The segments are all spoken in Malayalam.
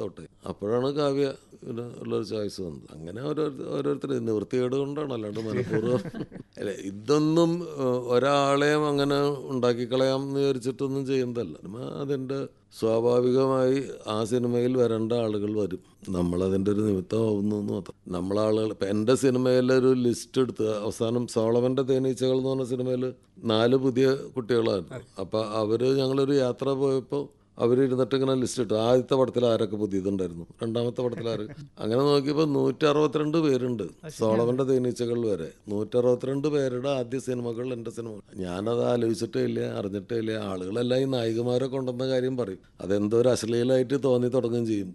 ഔട്ടായി അപ്പോഴാണ് കാവ്യ പിന്നെ ഉള്ളൊരു ചോയ്സ് വന്നത് അങ്ങനെ ഓരോരുത്തർ ഓരോരുത്തർ നിവൃത്തികേട് കൊണ്ടാണ് അല്ലാണ്ട് മനഃപൂർവ്വം അല്ല ഇതൊന്നും ഏഹ്, ഒരാളെയും അങ്ങനെ ഉണ്ടാക്കി കളയാം എന്ന് വിചാരിച്ചിട്ടൊന്നും ചെയ്യുന്നതല്ല സിനിമ അതിൻ്റെ സ്വാഭാവികമായി ആ സിനിമയിൽ വരേണ്ട ആളുകൾ വരും നമ്മളതിൻ്റെ ഒരു നിമിത്തമാവുന്നു എന്ന് മാത്രം നമ്മളാളുകൾ ഇപ്പം എൻ്റെ സിനിമയിലെ ഒരു ലിസ്റ്റ് എടുത്ത് അവസാനം സോളമൻ്റെ തേനീച്ചകൾ എന്ന് പറഞ്ഞ സിനിമയിൽ നാല് പുതിയ കുട്ടികളായിരുന്നു അപ്പം അവർ ഞങ്ങളൊരു യാത്ര പോയപ്പോൾ അവരിരുന്നിട്ട് ഇങ്ങനെ ലിസ്റ്റ് ഇട്ടു ആദ്യത്തെ പടത്തിൽ ആരൊക്കെ പുതിയതുണ്ടായിരുന്നു രണ്ടാമത്തെ പടത്തിൽ ആര് അങ്ങനെ നോക്കിയപ്പോൾ നൂറ്റി അറുപത്തിരണ്ട് പേരുണ്ട് സോളവന്റെ തേനീച്ചകൾ വരെ നൂറ്റി അറുപത്തിരണ്ട് പേരുടെ ആദ്യ സിനിമകൾ എൻ്റെ സിനിമ ഞാനത് ആലോചിച്ചിട്ടേ ഇല്ല അറിഞ്ഞിട്ടേ ഇല്ല ആളുകളെല്ലാം ഈ നായികമാരെ കൊണ്ടുവന്ന കാര്യം പറയും അതെന്തോ ഒരു അശ്ലീലമായിട്ട് തോന്നി തുടങ്ങുകയും ചെയ്യും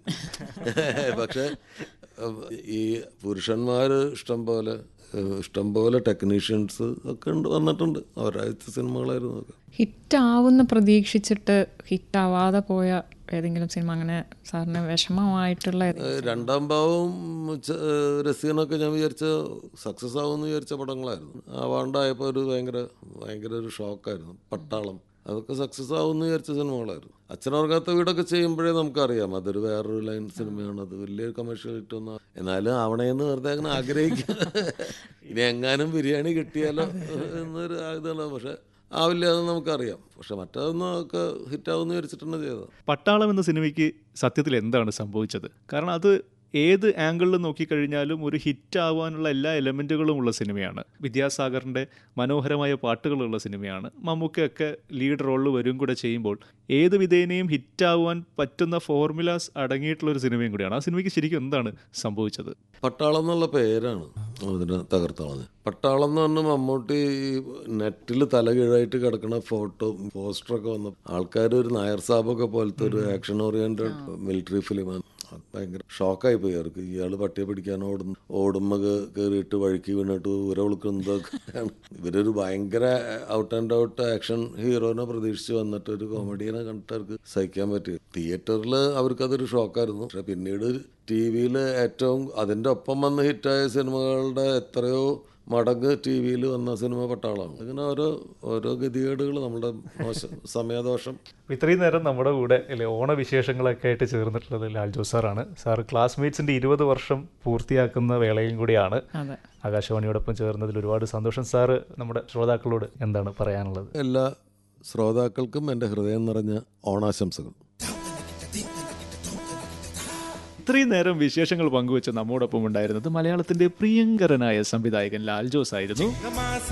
പക്ഷേ ഉം, ഈ പുരുഷന്മാർ ഇഷ്ടം പോലെ ഏഹ്, ഇഷ്ടം പോലെ ടെക്നീഷ്യൻസ് ഒക്കെ ഉണ്ട് വന്നിട്ടുണ്ട് അവരാദ്യത്തെ സിനിമകളായിരുന്നു അതൊക്കെ ഹിറ്റാവുന്ന പ്രതീക്ഷിച്ചിട്ട് ഹിറ്റാവാതെ പോയ ഏതെങ്കിലും സിനിമ അങ്ങനെ സാറിന് വിഷമമായിട്ടുള്ള ഏതെങ്കിലും ഏഹ് രണ്ടാം ഭാവവും ച- ഏഹ് രസീനൊക്കെ ഞാൻ വിചാരിച്ച സക്സസ് ആവുമെന്ന് വിചാരിച്ച പടങ്ങളായിരുന്നു ആവാണ്ടായപ്പോൾ ഒരു ഭയങ്കര ഭയങ്കര ഒരു ഷോക്കായിരുന്നു പട്ടാളം അതൊക്കെ സക്സസ് ആവുമെന്ന് വിചാരിച്ച സിനിമകളായിരുന്നു അച്ഛനോർക്കാത്ത വീടൊക്കെ ചെയ്യുമ്പോഴേ നമുക്കറിയാം അതൊരു വേറൊരു ലൈൻ സിനിമയാണ് അത് വലിയൊരു കമേഴ്ഷ്യൽ ഹിറ്റൊന്നും എന്നാലും ആവണേന്ന് വെറുതെ അങ്ങനെ ആഗ്രഹിക്കും ഇനി എങ്ങാനും ബിരിയാണി കിട്ടിയാലോ എന്നൊരു ഇതാണ് പക്ഷെ ആവില്ല എന്ന് നമുക്കറിയാം പക്ഷെ മറ്റതൊന്നും ഒക്കെ ഹിറ്റാവുമെന്ന് വിചാരിച്ചിട്ടാണ് ചെയ്തത് പട്ടാളം എന്ന സിനിമയ്ക്ക് സത്യത്തിൽ എന്താണ് സംഭവിച്ചത് കാരണം അത് ഏത് ആംഗിളിൽ നോക്കിക്കഴിഞ്ഞാലും ഒരു ഹിറ്റ് ആവാനുള്ള എല്ലാ എലമെൻറ്റുകളും ഉള്ള സിനിമയാണ് വിദ്യാസാഗറിൻ്റെ മനോഹരമായ പാട്ടുകളുള്ള സിനിമയാണ് മമ്മൂക്കയൊക്കെ ലീഡ് റോളിൽ വരും കൂടെ ചെയ്യുമ്പോൾ ഏത് വിധേനയും ഹിറ്റാവാൻ പറ്റുന്ന ഫോർമുലാസ് അടങ്ങിയിട്ടുള്ള ഒരു സിനിമയും കൂടിയാണ് ആ സിനിമയ്ക്ക് ശരിക്കും എന്താണ് സംഭവിച്ചത് പട്ടാളം എന്നുള്ള പേരാണ് അതിന് തകർത്തളഞ്ഞ് പട്ടാളം എന്ന് പറഞ്ഞാൽ മമ്മൂട്ടി നെറ്റിൽ തലകീഴായിട്ട് കിടക്കുന്ന ഫോട്ടോ പോസ്റ്ററൊക്കെ വന്ന ആൾക്കാർ ഒരു നായർ സാബൊക്കെ പോലത്തെ ഒരു ആക്ഷൻ ഓറിയന്റഡ് മിലിറ്ററി ഫിലിമാണ് ഭയങ്കര ഷോക്കായി പോയി അവർക്ക് ഇയാൾ പട്ടിയെ പിടിക്കാൻ ഓടുന്നു ഓടുമ്പോ കയറിയിട്ട് വഴുക്കി വീണിട്ട് ഉര വിളിക്കുന്നതൊക്കെയാണ് ഇവരൊരു ഭയങ്കര ഔട്ട് ആൻഡ് ഔട്ട് ആക്ഷൻ ഹീറോനെ പ്രതീക്ഷിച്ച് വന്നിട്ട് ഒരു കോമഡിയനെ കണ്ടിട്ട് അവർക്ക് സഹിക്കാൻ പറ്റി തിയേറ്ററിൽ അവർക്കതൊരു ഷോക്കായിരുന്നു പക്ഷെ പിന്നീട് ടി വിയിൽ ഏറ്റവും അതിൻ്റെ ഒപ്പം വന്ന് ഹിറ്റായ സിനിമകളുടെ എത്രയോ മടങ്ങ് ടി വിയിൽ വന്ന സിനിമ പട്ടാളമാണ് അങ്ങനെ ഓരോ ഓരോ ഗതികേടുകൾ നമ്മുടെ മോശം സമയദോഷം ഇത്രയും നേരം നമ്മുടെ കൂടെ അല്ലെ ഓണവിശേഷങ്ങളൊക്കെ ആയിട്ട് ചേർന്നിട്ടുള്ളത് ലാൽ ജോസ് സാറാണ് സാർ ക്ലാസ്മേറ്റ്സിൻ്റെ ഇരുപത് വർഷം പൂർത്തിയാക്കുന്ന വേളയും കൂടിയാണ് അതെ ആകാശവാണിയോടൊപ്പം ചേർന്നതിൽ ഒരുപാട് സന്തോഷം സാറ് നമ്മുടെ ശ്രോതാക്കളോട് എന്താണ് പറയാനുള്ളത് എല്ലാ ശ്രോതാക്കൾക്കും എൻ്റെ ഹൃദയം നിറഞ്ഞ ഓണാശംസകൾ ഇത്രയും നേരം വിശേഷങ്ങൾ പങ്കുവെച്ച് നമ്മോടൊപ്പം ഉണ്ടായിരുന്നത് മലയാളത്തിന്റെ പ്രിയങ്കരനായ സംവിധായകൻ ലാൽ ജോസ് ആയിരുന്നു